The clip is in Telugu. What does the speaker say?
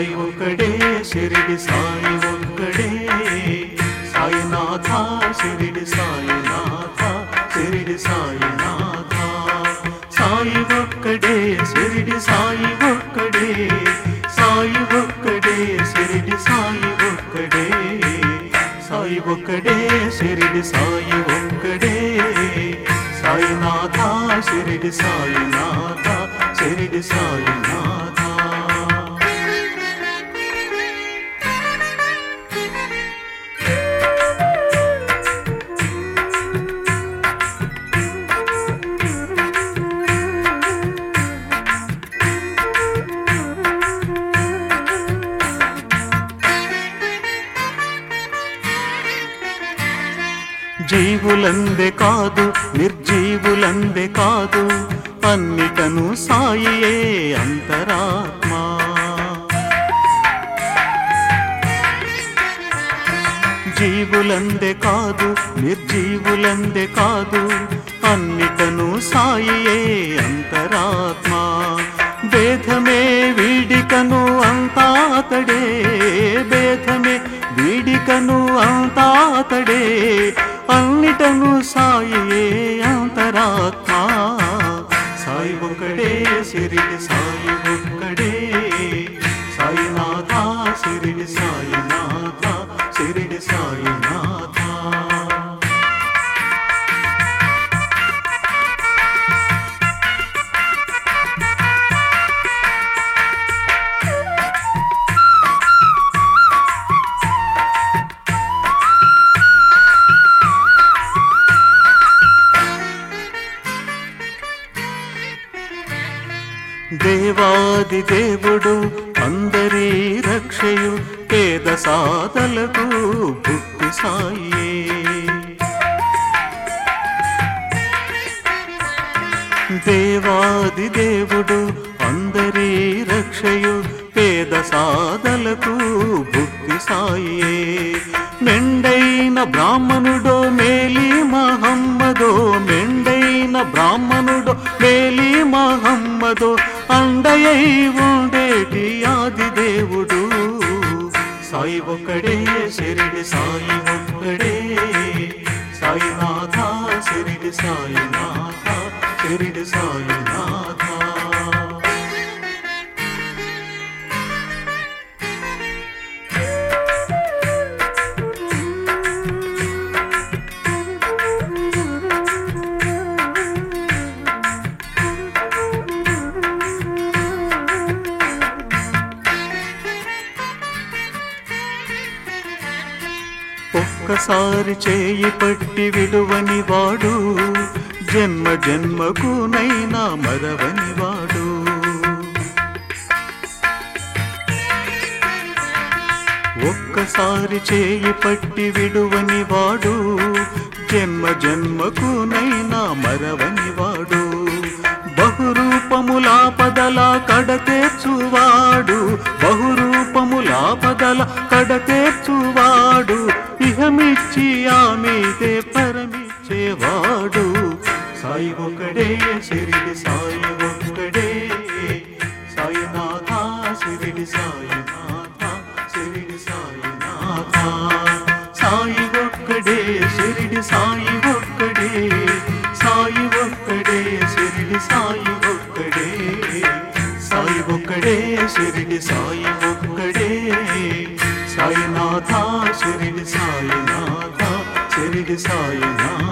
సాయి ఒక్కడే షిరిడి సాయి ఒక్కడే సాయినాథ షిరిడి సాయినాథ షిరిడి సాయినాథ సాయి ఒక్కడే షిరిడి సాయి ఒక్కడే సాయి ఒక్కడే షిరిడి సాయి ఒక్కడే సాయి ఒక్కడే షిరిడి సాయి ఒక్కడే సాయినాథ షిరిడి సాయినాథ షిరిడి సాయినాథ జీవులందే కాదు నిర్జీవులందే కాదు అన్నిటను సాయియే అంతరాత్మ జీవులందే కాదు నిర్జీవులందే కాదు అన్నిటను సాయియే అంతరాత్మ భేదమే వీడికను అంతా అతడే భేదమే వీడికను అంతా అతడే అన్నిటను సాయియే అంతరాత్మ సాయి ఒక్కడే సిరిడి సాయి ఒక్కడే సాయినాథ సిరిడి సాయినాథ సిరిడి సాయినాథ దేవాది దేవుడు అందరి రక్షయు పేద సాధలకు భుక్తి సాయే దేవాది దేవుడు అందరి రక్షయు పేద సాధలకు భుక్తి సాయే మెండైన బ్రాహ్మణుడో మేలి మహమ్మదో మెండైన బ్రాహ్మణుడో మేలి మహమ్మదో అండయై ఉండేటి ఆది దేవుడు సాయి ఒక్కడే షిరిడి సాయి ఒక్కడే సాయినాథ షిరిడి సాయినాథ షిరిడి సాయినాథ ఒక్కసారి చేయి పట్టి విడువని వాడు జన్మ జన్మకునైనా మరవని వాడు ఒక్కసారి చేయి పట్టి విడువని వాడు జన్మ జన్మకునైనా మరవని వాడు బహురూపములా పదల కడతేర్చువాడు బహురూపములా పదల కడతేర్చువాడు ఇహమిచ్చి ఆమెదే పరమిచ్చేవాడు సాయి ఒకడే షిరిడి సాయి ఒక్కడే సాయినాథ షిరిడి సాయినాథ షిరిడి సాయినాథ సాయి ఒక్కడే షిరిడి సాయి ఒక్కడే సాయి ఒక్కడే షిరిడి సాయి ఒక్కడే సాయి ఒక్కడే షిరిడి సాయి ఒక్కడే సాయినాథ షిరిడి సాయినాథ షిరిడి సాయినాథ